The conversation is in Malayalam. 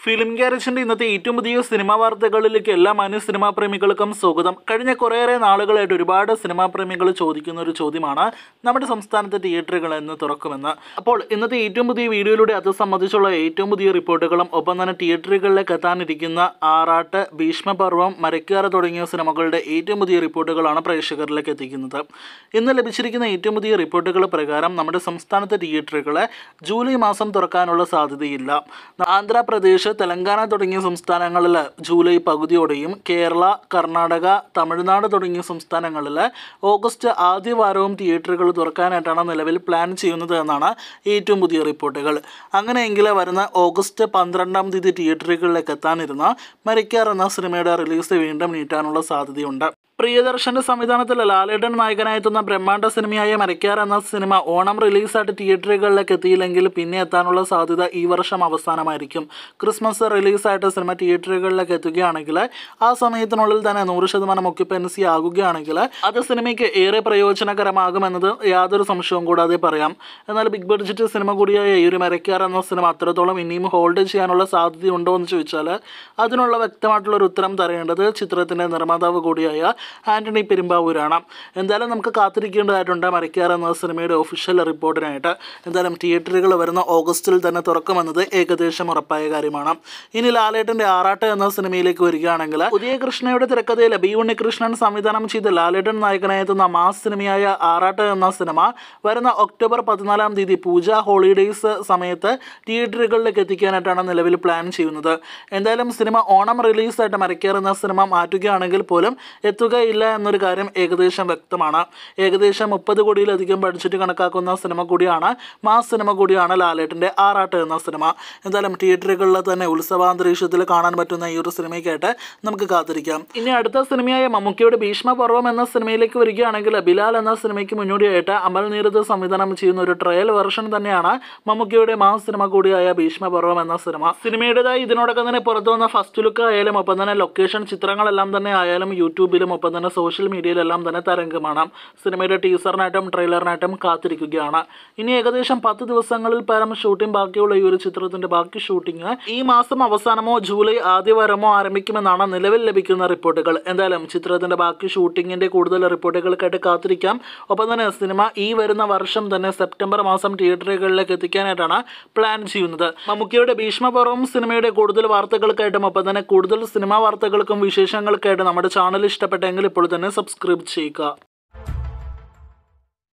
ഫിലിം ഗ്യാരേജിന്റെ ഇന്നത്തെ ഏറ്റവും പുതിയ സിനിമാ വാർത്തകളിലേക്ക് എല്ലാ മാന്യ സിനിമാ പ്രേമികൾക്കും സ്വാഗതം കഴിഞ്ഞ കുറേയേറെ നാളുകളായിട്ട് ഒരുപാട് സിനിമാ പ്രേമികൾ ചോദിക്കുന്ന ഒരു ചോദ്യമാണ് നമ്മുടെ സംസ്ഥാനത്തെ തിയേറ്ററുകൾ എന്ന് തുറക്കുമെന്ന് അപ്പോൾ ഇന്നത്തെ ഏറ്റവും പുതിയ വീഡിയോയിലൂടെ അത് സംബന്ധിച്ചുള്ള ഏറ്റവും പുതിയ റിപ്പോർട്ടുകളും ഒപ്പം തന്നെ തിയേറ്ററുകളിലേക്ക് എത്താനിരിക്കുന്ന ആറാട്ട് ഭീഷ്മപർവം മരക്കാറ് തുടങ്ങിയ സിനിമകളുടെ ഏറ്റവും പുതിയ റിപ്പോർട്ടുകളാണ് പ്രേക്ഷകരിലേക്ക് എത്തിക്കുന്നത് ഇന്ന് ലഭിച്ചിരിക്കുന്ന ഏറ്റവും പുതിയ റിപ്പോർട്ടുകൾ പ്രകാരം നമ്മുടെ സംസ്ഥാനത്തെ തിയേറ്ററുകളെ ജൂലൈ മാസം തുറക്കാനുള്ള സാധ്യതയില്ല ആന്ധ്രാപ്രദേശ് തെലങ്കാന തുടങ്ങിയ സംസ്ഥാനങ്ങളിൽ ജൂലൈ പകുതിയോടെയും കേരള കർണാടക തമിഴ്നാട് തുടങ്ങിയ സംസ്ഥാനങ്ങളിൽ ഓഗസ്റ്റ് ആദ്യ വാരവും തിയേറ്ററുകൾ തുറക്കാനായിട്ടാണ് നിലവിൽ പ്ലാൻ ചെയ്യുന്നത് എന്നാണ് ഏറ്റവും പുതിയ റിപ്പോർട്ടുകൾ അങ്ങനെയെങ്കിൽ വരുന്ന ഓഗസ്റ്റ് പന്ത്രണ്ടാം തീയതി തിയേറ്ററുകളിലേക്ക് എത്താനിരുന്ന മരിക്കാർ എന്ന സിനിമയുടെ റിലീസ് വീണ്ടും നീട്ടാനുള്ള സാധ്യതയുണ്ട് പ്രിയദർശന്റെ സംവിധാനത്തിൽ ലാലേട്ടൻ നായകനായെത്തുന്ന ബ്രഹ്മാണ്ഡ സിനിമയായ മരക്കാർ എന്ന സിനിമ ഓണം റിലീസായിട്ട് തിയേറ്ററുകളിലേക്ക് എത്തിയില്ലെങ്കിൽ പിന്നെ എത്താനുള്ള സാധ്യത ഈ വർഷം അവസാനമായിരിക്കും ക്രിസ്മസ് റിലീസായിട്ട് സിനിമ തിയേറ്ററുകളിലേക്ക് എത്തുകയാണെങ്കിൽ ആ സമയത്തിനുള്ളിൽ തന്നെ നൂറ് ശതമാനം ഒക്യുപ്പൻസി ആകുകയാണെങ്കിൽ അത് സിനിമയ്ക്ക് ഏറെ പ്രയോജനകരമാകുമെന്നത് യാതൊരു സംശയവും കൂടാതെ പറയാം എന്നാൽ ബിഗ് ബഡ്ജറ്റ് സിനിമ കൂടിയായ ഈ ഒരു മരക്കാർ എന്ന സിനിമ അത്രത്തോളം ഇനിയും ഹോൾഡ് ചെയ്യാനുള്ള സാധ്യതയുണ്ടോ എന്ന് ചോദിച്ചാൽ അതിനുള്ള വ്യക്തമായിട്ടുള്ള ഒരു ഉത്തരം തരേണ്ടത് ചിത്രത്തിൻ്റെ നിർമ്മാതാവ് കൂടിയായ ആന്റണി പെരുമ്പാവൂരാണ് എന്തായാലും നമുക്ക് കാത്തിരിക്കേണ്ടതായിട്ടുണ്ട് മരക്കാർ എന്ന സിനിമയുടെ ഒഫീഷ്യൽ റിപ്പോർട്ടിനായിട്ട് എന്തായാലും തിയേറ്ററുകൾ വരുന്ന ഓഗസ്റ്റിൽ തന്നെ തുറക്കുമെന്നത് ഏകദേശം ഉറപ്പായ കാര്യമാണ് ഇനി ലാലേട്ടൻ്റെ ആറാട്ട് എന്ന സിനിമയിലേക്ക് വരികയാണെങ്കിൽ പുതിയ കൃഷ്ണയുടെ തിരക്കഥയിൽ ബി ഉണ്ണികൃഷ്ണൻ സംവിധാനം ചെയ്ത് ലാലേട്ടൻ നായകനായെത്തുന്ന മാസ് സിനിമയായ ആറാട്ട് എന്ന സിനിമ വരുന്ന ഒക്ടോബർ പതിനാലാം തീയതി പൂജ ഹോളിഡേയ്സ് സമയത്ത് തിയേറ്ററുകളിലേക്ക് എത്തിക്കാനായിട്ടാണ് നിലവിൽ പ്ലാൻ ചെയ്യുന്നത് എന്തായാലും സിനിമ ഓണം റിലീസായിട്ട് മരക്കേർ എന്ന സിനിമ മാറ്റുകയാണെങ്കിൽ പോലും എത്തുകയില്ല എന്നൊരു കാര്യം ഏകദേശം വ്യക്തമാണ് ഏകദേശം മുപ്പത് കോടിയിലധികം ബഡ്ജറ്റ് കണക്കാക്കുന്ന സിനിമ കൂടിയാണ് മാസ് സിനിമ കൂടിയാണ് ലാലേട്ടൻ്റെ ആറാട്ട് എന്ന സിനിമ എന്തായാലും തിയേറ്ററുകളിൽ തന്നെ ഉത്സവാന്തരീക്ഷത്തിൽ കാണാൻ പറ്റുന്ന ഈ ഒരു സിനിമയ്ക്കായിട്ട് നമുക്ക് കാത്തിരിക്കാം ഇനി അടുത്ത സിനിമയായ മമ്മൂക്കിയുടെ ഭീഷ്മപർവം എന്ന സിനിമയിലേക്ക് വരികയാണെങ്കിൽ ബിലാൽ എന്ന സിനിമയ്ക്ക് മുന്നോടിയായിട്ട് അമൽ നീരദ് സംവിധാനം ചെയ്യുന്ന ഒരു ട്രയൽ വെർഷൻ തന്നെയാണ് മമ്മൂക്കിയുടെ മാസ് സിനിമ കൂടിയായ ഭീഷ്മപർവം എന്ന സിനിമ സിനിമയുടേതായി ഇതിനോടൊപ്പം തന്നെ പുറത്തു വന്ന ഫസ്റ്റ് ലുക്ക് ആയാലും ഒപ്പം തന്നെ ലൊക്കേഷൻ ചിത്രങ്ങളെല്ലാം തന്നെ ആയാലും യൂട്യൂബിലും ഒപ്പം തന്നെ സോഷ്യൽ മീഡിയയിലെല്ലാം തന്നെ തരംഗമാണ് സിനിമയുടെ ടീസറിനായിട്ടും ട്രെയിലറിനായിട്ടും കാത്തിരിക്കുകയാണ് ഇനി ഏകദേശം പത്ത് ദിവസങ്ങളിൽ പരം ഷൂട്ടിംഗ് ബാക്കിയുള്ള ഈ ഒരു ചിത്രത്തിന്റെ ബാക്കി ഷൂട്ടിംഗ് ഈ മാസം അവസാനമോ ജൂലൈ ആദ്യവാരമോ ആരംഭിക്കുമെന്നാണ് നിലവിൽ ലഭിക്കുന്ന റിപ്പോർട്ടുകൾ എന്തായാലും ചിത്രത്തിന്റെ ബാക്കി ഷൂട്ടിങ്ങിന്റെ കൂടുതൽ റിപ്പോർട്ടുകൾക്കായിട്ട് കാത്തിരിക്കാം ഒപ്പം തന്നെ സിനിമ ഈ വരുന്ന വർഷം തന്നെ സെപ്റ്റംബർ മാസം തിയേറ്ററുകളിലേക്ക് എത്തിക്കാനായിട്ടാണ് പ്ലാൻ ചെയ്യുന്നത് മമ്മൂക്കിയുടെ ഭീഷ്മപർവം സിനിമയുടെ കൂടുതൽ വാർത്തകൾക്കായിട്ടും ഒപ്പം തന്നെ കൂടുതൽ സിനിമാ വാർത്തകൾക്കും വിശേഷങ്ങൾക്കായിട്ട് നമ്മുടെ ചാനൽ ഇഷ്ടപ്പെട്ടെങ്കിൽ ഇപ്പോൾ തന്നെ സബ്സ്ക്രൈബ് ചെയ്യുക